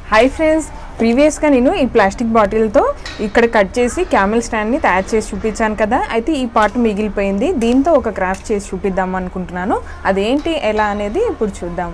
hi friends ప్రీవియస్గా నేను ఈ ప్లాస్టిక్ బాటిల్తో ఇక్కడ కట్ చేసి క్యామెల్ స్టాండ్ని తయారు చేసి చూపించాను కదా అయితే ఈ పార్ట్ మిగిలిపోయింది దీంతో ఒక క్రాఫ్ట్ చేసి చూపిద్దాం అనుకుంటున్నాను అదేంటి ఎలా అనేది ఇప్పుడు చూద్దాం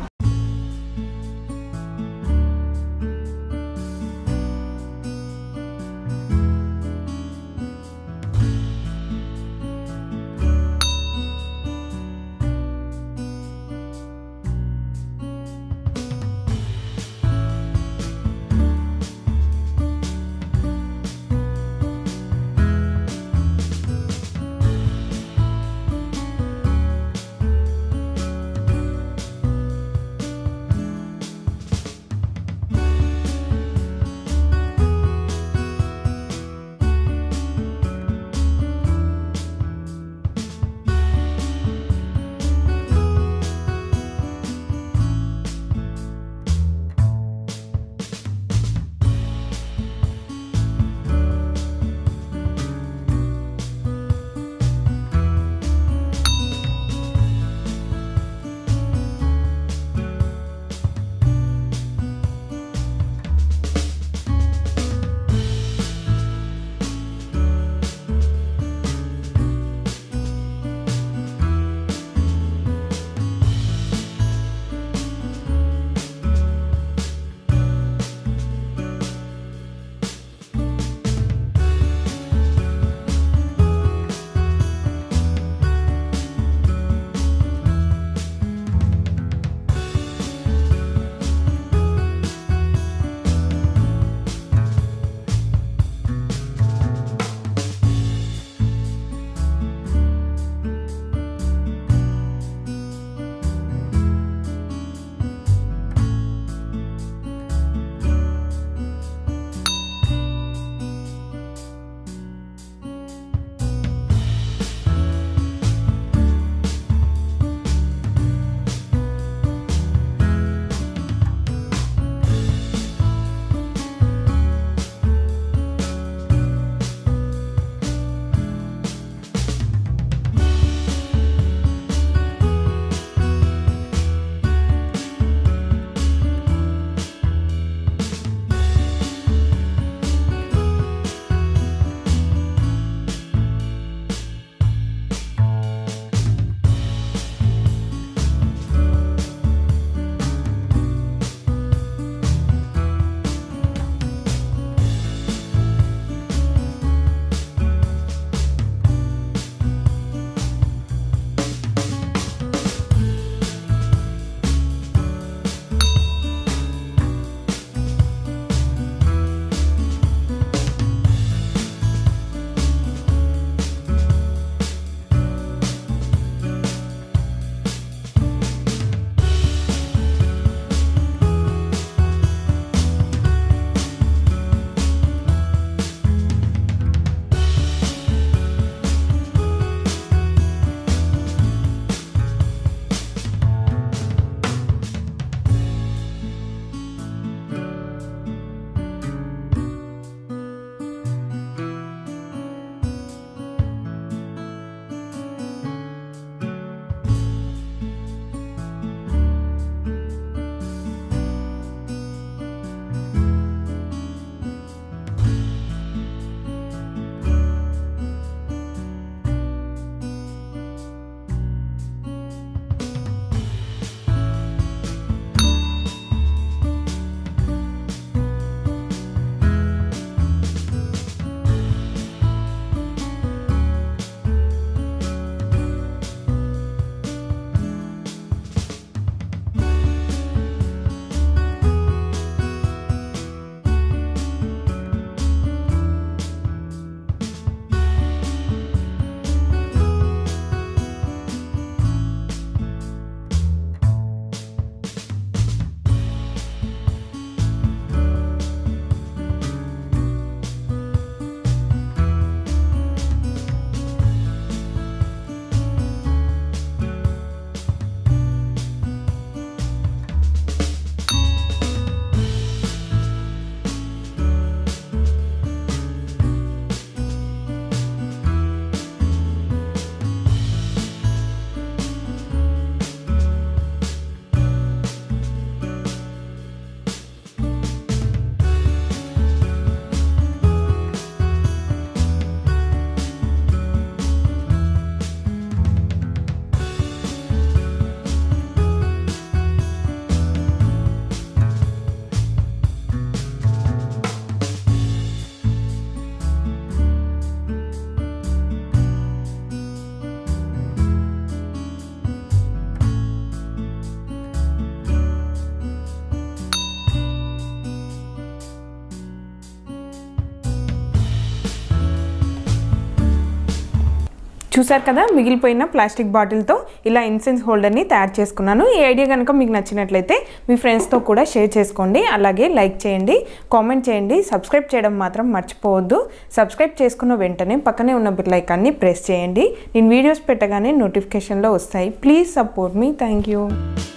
చూసారు కదా మిగిలిపోయిన ప్లాస్టిక్ బాటిల్తో ఇలా ఇన్సెన్స్ హోల్డర్ని తయారు చేసుకున్నాను ఈ ఐడియా కనుక మీకు నచ్చినట్లయితే మీ ఫ్రెండ్స్తో కూడా షేర్ చేసుకోండి అలాగే లైక్ చేయండి కామెంట్ చేయండి సబ్స్క్రైబ్ చేయడం మాత్రం మర్చిపోవద్దు సబ్స్క్రైబ్ చేసుకున్న వెంటనే పక్కనే ఉన్న బిల్ ఐకాన్ని ప్రెస్ చేయండి నేను వీడియోస్ పెట్టగానే నోటిఫికేషన్లో వస్తాయి ప్లీజ్ సపోర్ట్ మీ థ్యాంక్ యూ